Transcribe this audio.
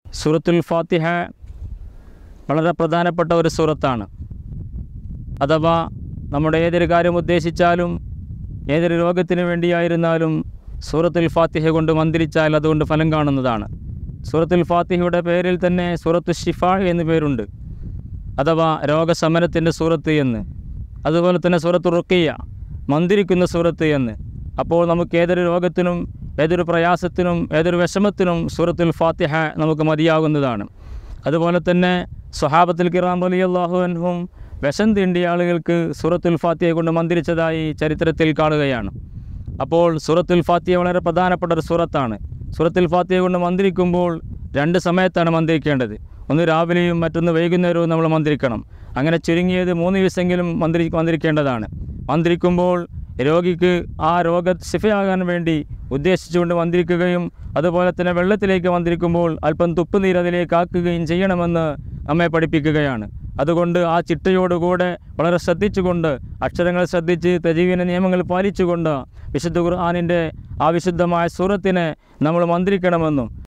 സൂറത്തുൽ ഫാത്തിഹ വളരെ പ്രധാനപ്പെട്ട ഒരു സൂറത്താണ് അഥവാ നമ്മുടെ ഏതൊരു കാര്യം ഉദ്ദേശിച്ചാലും ഏതൊരു രോഗത്തിന് വേണ്ടിയായിരുന്നാലും സൂറത്തുൽ ഫാത്തിഹ കൊണ്ട് മന്ത്രിച്ചാൽ അതുകൊണ്ട് ഫലം കാണുന്നതാണ് സൂറത്തുൽ ഫാത്തിഹയുടെ പേരിൽ തന്നെ സൂറത്തു ഷിഫ എന്ന് പേരുണ്ട് അഥവാ രോഗശമനത്തിൻ്റെ സൂറത്ത് എന്ന് അതുപോലെ തന്നെ സൂറത്ത് റുക്കിയ മന്ത്രിക്കുന്ന സൂറത്ത് എന്ന് അപ്പോൾ നമുക്ക് ഏതൊരു രോഗത്തിനും ഏതൊരു പ്രയാസത്തിനും ഏതൊരു വിഷമത്തിനും സൂറത്തുൽ ഫാത്തിഹ നമുക്ക് മതിയാകുന്നതാണ് അതുപോലെ തന്നെ സ്വഹാബത്തുൽ കിറാം അലി അള്ളാഹുവിനും വിഷം തീണ്ടിയ ആളുകൾക്ക് സൂറത്തുൽ ഫാത്തിഹ കൊണ്ട് മന്ത്രിച്ചതായി ചരിത്രത്തിൽ കാണുകയാണ് അപ്പോൾ സൂറത്തുൽ ഫാത്തിഹ വളരെ പ്രധാനപ്പെട്ട ഒരു സൂറത്താണ് സൂറത്തുൽ ഫാത്തിഹ കൊണ്ട് മന്ത്രിക്കുമ്പോൾ രണ്ട് സമയത്താണ് മന്ത്രിക്കേണ്ടത് ഒന്ന് രാവിലെയും മറ്റൊന്ന് വൈകുന്നേരവും നമ്മൾ മന്ത്രിക്കണം അങ്ങനെ ചുരുങ്ങിയത് മൂന്ന് ദിവസമെങ്കിലും മന്ത്രി മന്ത്രിക്കേണ്ടതാണ് മന്ത്രിക്കുമ്പോൾ രോഗിക്ക് ആ രോഗ ശിഫയാകാൻ വേണ്ടി ഉദ്ദേശിച്ചുകൊണ്ട് മന്ത്രിക്കുകയും അതുപോലെ തന്നെ വെള്ളത്തിലേക്ക് മന്ത്രിക്കുമ്പോൾ അല്പം തുപ്പുനീര് അതിലേക്ക് ആക്കുകയും ചെയ്യണമെന്ന് നമ്മെ പഠിപ്പിക്കുകയാണ് അതുകൊണ്ട് ആ ചിട്ടയോടുകൂടെ വളരെ ശ്രദ്ധിച്ചുകൊണ്ട് അക്ഷരങ്ങൾ ശ്രദ്ധിച്ച് തജീവിന നിയമങ്ങൾ പാലിച്ചുകൊണ്ട് വിശുദ്ധ ഖുർആാനിൻ്റെ ആ വിശുദ്ധമായ സൂറത്തിനെ നമ്മൾ മന്ത്രിക്കണമെന്നും